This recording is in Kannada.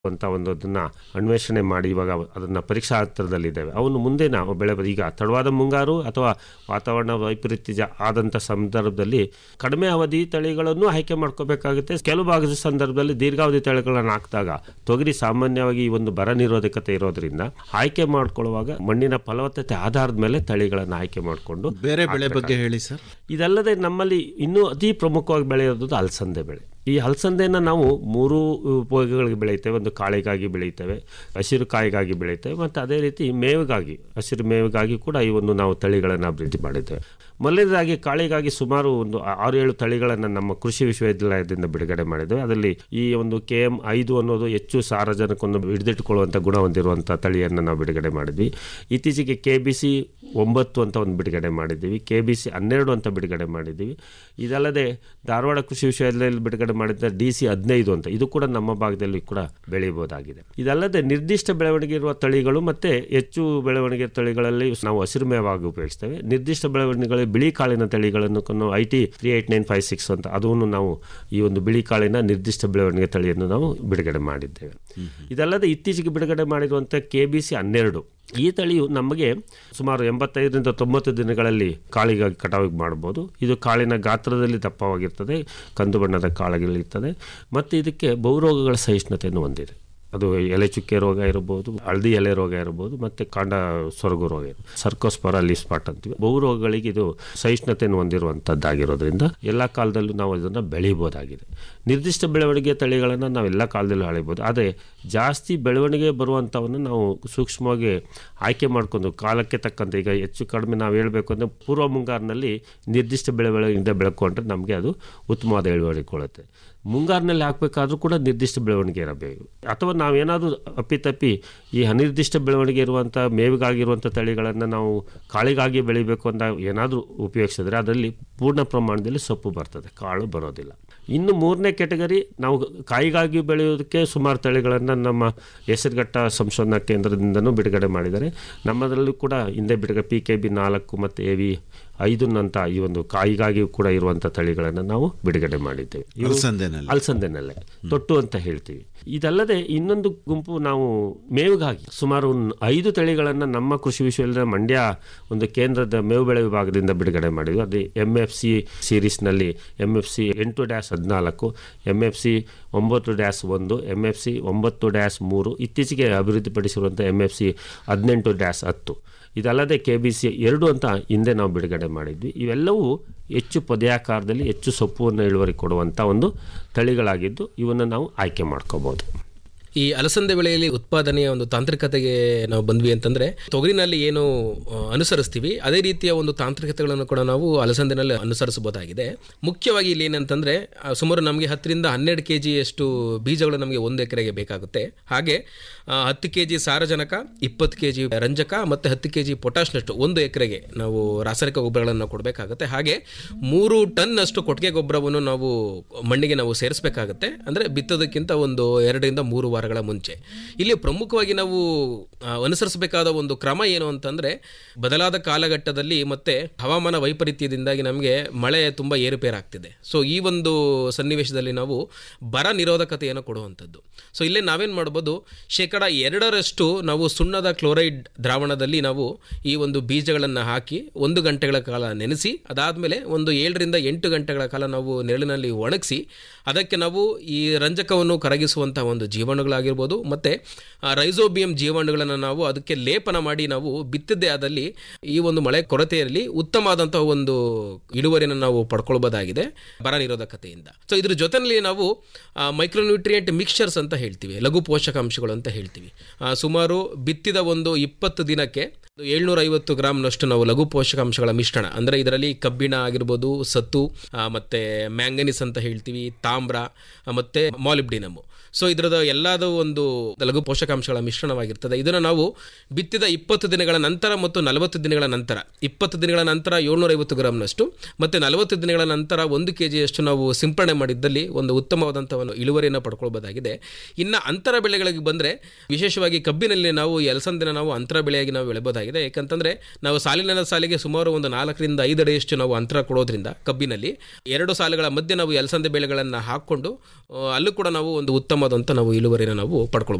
ಅಂತ ಒಂದು ಅದನ್ನ ಅನ್ವೇಷಣೆ ಮಾಡಿ ಇವಾಗ ಅದನ್ನ ಪರೀಕ್ಷಾ ಹಂತದಲ್ಲಿದ್ದೇವೆ ಅವನು ಮುಂದೆ ನಾವು ಬೆಳೆ ಈಗ ತಡವಾದ ಮುಂಗಾರು ಅಥವಾ ವಾತಾವರಣ ವೈಪರೀತ್ಯ ಜಾ- ಆದಂಥ ಸಂದರ್ಭದಲ್ಲಿ ಕಡಿಮೆ ಅವಧಿ ತಳಿಗಳನ್ನು ಆಯ್ಕೆ ಮಾಡ್ಕೋಬೇಕಾಗುತ್ತೆ ಕೆಲವು ಭಾಗದ ಸಂದರ್ಭದಲ್ಲಿ ದೀರ್ಘಾವಧಿ ತಳಿಗಳನ್ನು ಹಾಕಿದಾಗ ತೊಗರಿ ಸಾಮಾನ್ಯವಾಗಿ ಈ ಒಂದು ಬರ ನಿರೋಧಕತೆ ಇರೋದ್ರಿಂದ ಆಯ್ಕೆ ಮಾಡ್ಕೊಳ್ಳುವಾಗ ಮಣ್ಣಿನ ಫಲವತ್ತತೆ ಆಧಾರದ ಮೇಲೆ ತಳಿಗಳನ್ನು ಆಯ್ಕೆ ಮಾಡಿಕೊಂಡು ಬೇರೆ ಬೆಳೆ ಬಗ್ಗೆ ಹೇಳಿ ಸರ್ ಇದಲ್ಲದೆ ನಮ್ಮಲ್ಲಿ ಇನ್ನೂ ಅತಿ ಪ್ರಮುಖವಾಗಿ ಬೆಳೆಯೋದು ಅಲಸಂದೆ ಬೆಳೆ ಈ ಅಲಸಂದೆನ ನಾವು ಮೂರು ಉಪಯೋಗಗಳಿಗೆ ಬೆಳೆಯುತ್ತೇವೆ ಒಂದು ಕಾಳಿಗಾಗಿ ಬೆಳೆಯುತ್ತೇವೆ ಹಸಿರು ಕಾಯಿಗಾಗಿ ಬೆಳೆಯುತ್ತೇವೆ ಮತ್ತು ಅದೇ ರೀತಿ ಮೇವಿಗಾಗಿ ಹಸಿರು ಮೇವಿಗಾಗಿ ಕೂಡ ಈ ಒಂದು ನಾವು ತಳಿಗಳನ್ನು ಅಭಿವೃದ್ಧಿ ಮಾಡಿದ್ದೇವೆ ಮೊದಲನೇದಾಗಿ ಕಾಳಿಗಾಗಿ ಸುಮಾರು ಒಂದು ಆರು ಏಳು ತಳಿಗಳನ್ನು ನಮ್ಮ ಕೃಷಿ ವಿಶ್ವವಿದ್ಯಾಲಯದಿಂದ ಬಿಡುಗಡೆ ಮಾಡಿದ್ದೇವೆ ಅದರಲ್ಲಿ ಈ ಒಂದು ಕೆ ಎಂ ಐದು ಅನ್ನೋದು ಹೆಚ್ಚು ಸಾರಜನಕವನ್ನು ಹಿಡಿದಿಟ್ಟುಕೊಳ್ಳುವಂಥ ಗುಣ ಹೊಂದಿರುವಂಥ ತಳಿಯನ್ನು ನಾವು ಬಿಡುಗಡೆ ಮಾಡಿದ್ವಿ ಇತ್ತೀಚೆಗೆ ಕೆ ಬಿ ಸಿ ಒಂಬತ್ತು ಅಂತ ಒಂದು ಬಿಡುಗಡೆ ಮಾಡಿದ್ದೀವಿ ಕೆ ಬಿ ಸಿ ಹನ್ನೆರಡು ಅಂತ ಬಿಡುಗಡೆ ಮಾಡಿದ್ದೀವಿ ಇದಲ್ಲದೆ ಧಾರವಾಡ ಕೃಷಿ ವಿಶ್ವವಿದ್ಯಾಲಯದಲ್ಲಿ ಬಿಡುಗಡೆ ಮಾಡಿದ್ದ ಡಿ ಸಿ ಹದಿನೈದು ಅಂತ ಇದು ಕೂಡ ನಮ್ಮ ಭಾಗದಲ್ಲಿ ಕೂಡ ಬೆಳೆಯಬಹುದಾಗಿದೆ ಇದಲ್ಲದೆ ನಿರ್ದಿಷ್ಟ ಬೆಳವಣಿಗೆ ಇರುವ ತಳಿಗಳು ಮತ್ತೆ ಹೆಚ್ಚು ಬೆಳವಣಿಗೆ ತಳಿಗಳಲ್ಲಿ ನಾವು ಹಸಿರು ಮೇವಾಗಿ ಉಪಯೋಗಿಸ್ತೇವೆ ನಿರ್ದಿಷ್ಟ ಬೆಳವಣಿಗೆಗಳಲ್ಲಿ ಬಿಳಿ ಕಾಳಿನ ತಳಿಗಳನ್ನು I T three eight nine five six ಅಂತ ಅದನ್ನು ನಾವು ಈ ಒಂದು ಬಿಳಿ ಕಾಳಿನ ನಿರ್ದಿಷ್ಟ ಬೆಳವಣಿಗೆ ತಳಿಯನ್ನು ನಾವು ಬಿಡುಗಡೆ ಮಾಡಿದ್ದೇವೆ ಇದಲ್ಲದೆ ಇತ್ತೀಚೆಗೆ ಬಿಡುಗಡೆ ಮಾಡಿರುವಂಥ ಕೆ ಬಿ ಸಿ ಹನ್ನೆರಡು ಈ ತಳಿಯು ನಮಗೆ ಸುಮಾರು ಎಂಬತ್ತೈದರಿಂದ ತೊಂಬತ್ತು ದಿನಗಳಲ್ಲಿ ಕಾಳಿಗಾಗಿ ಕಟಾವಿಗೆ ಮಾಡ್ಬೋದು ಇದು ಕಾಳಿನ ಗಾತ್ರದಲ್ಲಿ ದಪ್ಪವಾಗಿರ್ತದೆ ಕಂದು ಬಣ್ಣದ ಕಾಳುಗಳಿರ್ತದೆ ಮತ್ತು ಇದಕ್ಕೆ ಬಹುರೋಗಗಳ ಸಹಿಷ್ಣುತೆಯನ್ನು ಹೊಂದಿದೆ ಅದು ಎಲೆ ಚುಕ್ಕೆ ರೋಗ ಇರಬಹುದು ಹಳದಿ ಎಲೆ ರೋಗ ಇರಬಹುದು ಮತ್ತು ಕಾಂಡ ಸೊರಗು ರೋಗ ಇರಬಹುದು ಸರ್ಕೋಸ್ಪರ ಲೀಸ್ಪಾಟ್ ಅಂತೀವಿ ಬಹು ರೋಗಗಳಿಗೆ ಇದು ಸಹಿಷ್ಣುತೆಯನ್ನು ಹೊಂದಿರುವಂಥದ್ದಾಗಿರೋದ್ರಿಂದ ಎಲ್ಲ ಕಾಲದಲ್ಲೂ ನಾವು ಇದನ್ನು ಬೆಳೀಬೋದಾಗಿದೆ ನಿರ್ದಿಷ್ಟ ಬೆಳವಣಿಗೆ ತಳಿಗಳನ್ನು ನಾವು ಎಲ್ಲ ಕಾಲದಲ್ಲೂ ಬೆಳಿಬೋದು ಆದರೆ ಜಾಸ್ತಿ ಬೆಳವಣಿಗೆ ಬರುವಂಥವನ್ನು ನಾವು ಸೂಕ್ಷ್ಮವಾಗಿ ಆಯ್ಕೆ ಮಾಡ್ಕೊಂಡು ಕಾಲಕ್ಕೆ ತಕ್ಕಂತೆ ಈಗ ಹೆಚ್ಚು ಕಡಿಮೆ ನಾವು ಹೇಳಬೇಕು ಅಂದರೆ ಪೂರ್ವ ಮುಂಗಾರಿನಲ್ಲಿ ನಿರ್ದಿಷ್ಟ ಬೆಳವಣಿಗೆಯಿಂದ ಬೆಳ್ಕೊಂಡ್ರೆ ನಮಗೆ ಅದು ಉತ್ತಮವಾದ ಇಳುವರಿ ಕೊಡುತ್ತೆ ಮುಂಗಾರಿನಲ್ಲಿ ಹಾಕಬೇಕಾದ್ರೂ ಕೂಡ ನಿರ್ದಿಷ್ಟ ಬೆಳವಣಿಗೆ ಇರಬೇಕು ಅಥವಾ ನಾವೇನಾದರೂ ಅಪ್ಪಿತಪ್ಪಿ ಈ ಅನಿರ್ದಿಷ್ಟ ಬೆಳವಣಿಗೆ ಇರುವಂಥ ಮೇವಿಗಾಗಿರುವಂಥ ತಳಿಗಳನ್ನು ನಾವು ಕಾಳಿಗಾಗಿ ಬೆಳಿಬೇಕು ಅಂತ ಏನಾದರೂ ಉಪಯೋಗಿಸಿದ್ರೆ ಅದರಲ್ಲಿ ಪೂರ್ಣ ಪ್ರಮಾಣದಲ್ಲಿ ಸೊಪ್ಪು ಬರ್ತದೆ ಕಾಳು ಬರೋದಿಲ್ಲ ಇನ್ನು ಮೂರನೇ ಕೆಟಗರಿ ನಾವು ಕಾಯಿಗಾಗಿ ಬೆಳೆಯೋದಕ್ಕೆ ಸುಮಾರು ತಳಿಗಳನ್ನು ನಮ್ಮ ಹೆಸರುಘಟ್ಟ ಸಂಶೋಧನಾ ಕೇಂದ್ರದಿಂದನೂ ಬಿಡುಗಡೆ ಮಾಡಿದ್ದಾರೆ ನಮ್ಮದರಲ್ಲೂ ಕೂಡ ಹಿಂದೆ ಬಿಡುಗಡೆ ಪಿ ಕೆ ಬಿ ನಾಲ್ಕು ಮತ್ತು ಎ ವಿ ಐದನ್ನಂತ ಈ ಒಂದು ಕಾಯಿಗಾಗಿ ಕೂಡ ಇರುವಂಥ ತಳಿಗಳನ್ನು ನಾವು ಬಿಡುಗಡೆ ಮಾಡಿದ್ದೇವೆ ಇವು ಅಲಸಂದೆನಲ್ಲಿ. ಅಲಸಂದೆನಲ್ಲೇ ತೊಟ್ಟು ಅಂತ ಹೇಳ್ತೀವಿ ಇದಲ್ಲದೆ ಇನ್ನೊಂದು ಗುಂಪು ನಾವು ಮೇವಿಗಾಗಿ ಸುಮಾರು ಒಂದು ಐದು ತಳಿಗಳನ್ನು ನಮ್ಮ ಕೃಷಿ ವಿಶ್ವವಿದ್ಯಾಲಯ ಮಂಡ್ಯ ಒಂದು ಕೇಂದ್ರದ ಮೇವು ಬೆಳೆ ವಿಭಾಗದಿಂದ ಬಿಡುಗಡೆ ಮಾಡಿದ್ವಿ ಅದು ಎಮ್ ಎಫ್ ಸಿ ಸೀರೀಸ್ನಲ್ಲಿ ಎಮ್ ಎಫ್ ಸಿ ಎಂಟು ಡ್ಯಾಶ್ ಹದಿನಾಲ್ಕು ಎಮ್ ಎಫ್ ಸಿ ಒಂಬತ್ತು ಡ್ಯಾಶ್ ಒಂದು ಎಮ್ ಎಫ್ ಸಿ ಒಂಬತ್ತು ಡ್ಯಾಶ್ ಮೂರು ಇತ್ತೀಚೆಗೆ ಅಭಿವೃದ್ಧಿಪಡಿಸಿರುವಂಥ ಎಮ್ ಎಫ್ ಸಿ ಹದಿನೆಂಟು ಡ್ಯಾಶ್ ಹತ್ತು ಇದಲ್ಲದೆ ಕೆ ಬಿ ಸಿ ಎರಡು ಅಂತ ಹಿಂದೆ ನಾವು ಬಿಡುಗಡೆ ಮಾಡಿದ್ವಿ ಇವೆಲ್ಲವೂ ಹೆಚ್ಚು ಪೊದೆಯಾಕಾರದಲ್ಲಿ ಹೆಚ್ಚು ಸೊಪ್ಪುವನ್ನು ಇಳುವರಿ ಕೊಡುವಂಥ ಒಂದು ತಳಿಗಳಾಗಿದ್ದು ಇವನ್ನು ನಾವು ಆಯ್ಕೆ ಮಾಡ್ಕೋಬೋದು ಈ ಅಲಸಂದೆ ಬೆಳೆಯಲ್ಲಿ ಉತ್ಪಾದನೆಯ ಒಂದು ತಾಂತ್ರಿಕತೆಗೆ ನಾವು ಬಂದ್ವಿ ಅಂತಂದ್ರೆ ತೊಗರಿನಲ್ಲಿ ಏನು ಆ, ಅನುಸರಿಸ್ತೀವಿ ಅದೇ ರೀತಿಯ ಒಂದು ತಾಂತ್ರಿಕತೆಗಳನ್ನು ಕೂಡ ನಾವು ಅಲಸಂದೆನಲ್ಲಿ ಅನುಸರಿಸಬಹುದಾಗಿದೆ ಮುಖ್ಯವಾಗಿ ಇಲ್ಲಿ ಏನಂತಂದ್ರೆ ಆ, ಸುಮಾರು ನಮಗೆ ಹತ್ತರಿಂದ ಹನ್ನೆರಡು ಕೆ ಜಿಯಷ್ಟು ಬೀಜಗಳು ನಮಗೆ ಒಂದು ಎಕರೆಗೆ ಬೇಕಾಗುತ್ತೆ ಹಾಗೆ ಆ, ಹತ್ತು ಕೆ ಜಿ ಸಾರಜನಕ ಇಪ್ಪತ್ತು ಕೆ ಜಿ ರಂಜಕ ಮತ್ತು ಹತ್ತು ಕೆ ಜಿ ಪೊಟ್ಯಾಶ್ನಷ್ಟು ಒಂದು ಎಕರೆಗೆ ನಾವು ರಾಸಾಯನಿಕ ಗೊಬ್ಬರಗಳನ್ನು ಕೊಡಬೇಕಾಗುತ್ತೆ ಹಾಗೆ ಮೂರು ಟನ್ ಅಷ್ಟು ಕೊಟ್ಟಿಗೆ ಗೊಬ್ಬರವನ್ನು ನಾವು ಮಣ್ಣಿಗೆ ನಾವು ಸೇರಿಸಬೇಕಾಗುತ್ತೆ ಅಂದರೆ ಬಿತ್ತೋದಕ್ಕಿಂತ ಒಂದು ಎರಡರಿಂದ ಮೂರು ವಾರಗಳ ಮುಂಚೆ ಇಲ್ಲಿ ಪ್ರಮುಖವಾಗಿ ನಾವು ಆ, ಅನುಸರಿಸಬೇಕಾದ ಒಂದು ಕ್ರಮ ಏನು ಅಂತಂದರೆ ಬದಲಾದ ಕಾಲಘಟ್ಟದಲ್ಲಿ ಮತ್ತೆ ಹವಾಮಾನ ವೈಪರೀತ್ಯದಿಂದಾಗಿ ನಮಗೆ ಮಳೆ ತುಂಬ ಏರುಪೇರಾಗ್ತಿದೆ ಸೊ ಈ ಒಂದು ಸನ್ನಿವೇಶದಲ್ಲಿ ನಾವು ಬರ ನಿರೋಧಕತೆಯನ್ನು ಕೊಡುವಂಥದ್ದು ಸೊ ಇಲ್ಲೇ ನಾವೇನು ಮಾಡ್ಬೋದು ಶೇಕಡ ಎರಡರಷ್ಟು ನಾವು ಸುಣ್ಣದ ಕ್ಲೋರೈಡ್ ದ್ರಾವಣದಲ್ಲಿ ನಾವು ಈ ಒಂದು ಬೀಜಗಳನ್ನು ಹಾಕಿ ಒಂದು ಗಂಟೆಗಳ ಕಾಲ ನೆನೆಸಿ ಅದಾದಮೇಲೆ ಒಂದು ಏಳರಿಂದ ಎಂಟು ಗಂಟೆಗಳ ಕಾಲ ನಾವು ನೆರಳಿನಲ್ಲಿ ಒಣಗಿಸಿ ಅದಕ್ಕೆ ನಾವು ಈ ರಂಜಕವನ್ನು ಕರಗಿಸುವಂಥ ಒಂದು ಜೀವಾಣುಗಳಾಗಿರ್ಬೋದು ಮತ್ತು ರೈಸೋಬಿಯಂ ಜೀವಾಣುಗಳನ್ನು ನಾವು ಅದಕ್ಕೆ ಲೇಪನ ಮಾಡಿ ನಾವು ಬಿತ್ತಿದ್ದೇ ಆದಲ್ಲಿ ಈ ಒಂದು ಮಳೆ ಕೊರತೆಯಲ್ಲಿ ಉತ್ತಮವಾದಂತಹ ಒಂದು ಇಳುವರಿಯನ್ನು ನಾವು ಪಡ್ಕೊಳ್ಬೋದಾಗಿದೆ ಬರ ನಿರೋಧಕತೆಯಿಂದ ಸೊ ಇದ್ರ ಜೊತೆಯಲ್ಲಿ ನಾವು ಮೈಕ್ರೋನ್ಯೂಟ್ರಿಯೆಂಟ್ ಮಿಕ್ಸ್ಚರ್ಸ್ ಅಂತ ಹೇಳ್ತೀವಿ ಲಘು ಪೋಷಕಾಂಶಗಳು ಅಂತ ಹೇಳ್ತೀವಿ ಆ, ಸುಮಾರು ಬಿತ್ತಿದ ಒಂದು ಇಪ್ಪತ್ತು ದಿನಕ್ಕೆ ಏಳ್ನೂರ ಐವತ್ತು ಗ್ರಾಮ್ನಷ್ಟು ನಾವು ಲಘು ಪೋಷಕಾಂಶಗಳ ಮಿಶ್ರಣ ಅಂದರೆ ಇದರಲ್ಲಿ ಕಬ್ಬಿಣ ಆಗಿರ್ಬೋದು ಸತ್ತು ಆ, ಮತ್ತೆ ಮ್ಯಾಂಗನೀಸ್ ಅಂತ ಹೇಳ್ತೀವಿ ತಾಮ್ರ ಆ, ಮತ್ತೆ ಮಾಲಿಬ್ಡಿನಮು ಸೊ ಇದರದ ಎಲ್ಲದೂ ಒಂದು ಲಘು ಪೋಷಕಾಂಶಗಳ ಮಿಶ್ರಣವಾಗಿರ್ತದೆ ಇದನ್ನು ನಾವು ಬಿತ್ತಿದ ಇಪ್ಪತ್ತು ದಿನಗಳ ನಂತರ ಮತ್ತು ನಲವತ್ತು ದಿನಗಳ ನಂತರ ಇಪ್ಪತ್ತು ದಿನಗಳ ನಂತರ ಏಳ್ನೂರ ಐವತ್ತು ಗ್ರಾಮ್ನಷ್ಟು ಮತ್ತು ನಲವತ್ತು ದಿನಗಳ ನಂತರ ಒಂದು ಕೆ ಜಿಯಷ್ಟು ನಾವು ಸಿಂಪಡಣೆ ಮಾಡಿದ್ದಲ್ಲಿ ಒಂದು ಉತ್ತಮವಾದಂಥ ಒಂದು ಇಳುವರಿಯನ್ನು ಪಡ್ಕೊಳ್ಬೋದಾಗಿದೆ ಇನ್ನು ಅಂತರ ಬೆಳೆಗಳಿಗೆ ಬಂದರೆ ವಿಶೇಷವಾಗಿ ಕಬ್ಬಿನಲ್ಲಿ ನಾವು ಈ ಅಲಸಂದಿನ ನಾವು ಅಂತರ ಬೆಳೆಯಾಗಿ ನಾವು ಬೆಳೆಬೋದಾಗಿದೆ ಯಾಕಂತಂದರೆ ನಾವು ಸಾಲಿನ ಸಾಲಿಗೆ ಸುಮಾರು ಒಂದು ನಾಲ್ಕರಿಂದ ಐದು ಅಡಿಯಷ್ಟು ನಾವು ಅಂತರ ಕೊಡೋದ್ರಿಂದ ಕಬ್ಬಿನಲ್ಲಿ ಎರಡು ಸಾಲುಗಳ ಮಧ್ಯೆ ನಾವು ಈ ಅಲಸಂದೆ ಬೆಳೆಗಳನ್ನು ಹಾಕ್ಕೊಂಡು ಆ, ಅಲ್ಲೂ ಕೂಡ ನಾವು ಒಂದು ಉತ್ತಮವಾದಂಥ ನಾವು ಇಳುವರಿನ ನಾವು ಪಡ್ಕೊಳ್ಬೋದು